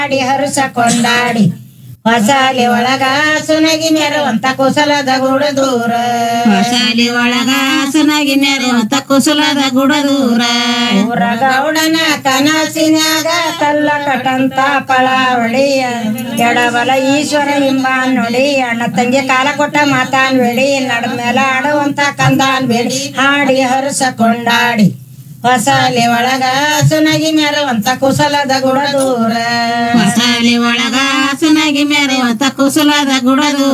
ಹಾಡಿ ಹರುಸ ಕೊಂಡಾಡಿ ಹೊಸಾಲಿ ಒಳಗ ಸುನಗಿ ಮೆರುವಂತ ಕುಸಲದ ಗುಡ ದೂರ ಹೊಸಾಲಿ ಒಳಗ ಸುನಗಿ ಮೆರುವಂತ ಕುಸುಲದ ಗುಡ ದೂರ ಊರ ಗೌಡನ ಕನಸಿನ್ಯಾಗ ಕಲ್ಲ ಕಟಂತ ಪಳಾವಳಿಯ ಎಡಬಲ ಈಶ್ವರ ಎಂಬ ನುಡಿ ಅಣ್ಣ ತಂಗಿ ಕಾಲ ಕೊಟ್ಟ ಮಾತಾನ್ ಬೇಡಿ ನಡ ಮೇಲೆ ಆಡುವಂತ ಕಂದಾನ್ ಬೇಡಿ ಹಾಡಿ ಹರುಸ ಕೊಂಡಾಡಿ ಹೊಸಾಲಿ ಒಳಗ ಸುನಗಿ ಮೆರುವಂತ ಕುಸಲದ ಗುಡ ದೂರ ಹೊಸಾಲಿ ಒಳಗ ಸುನಗಿ ಮೆರುವಂತ ಕುಸುಲದ ಗುಡ ದೂರ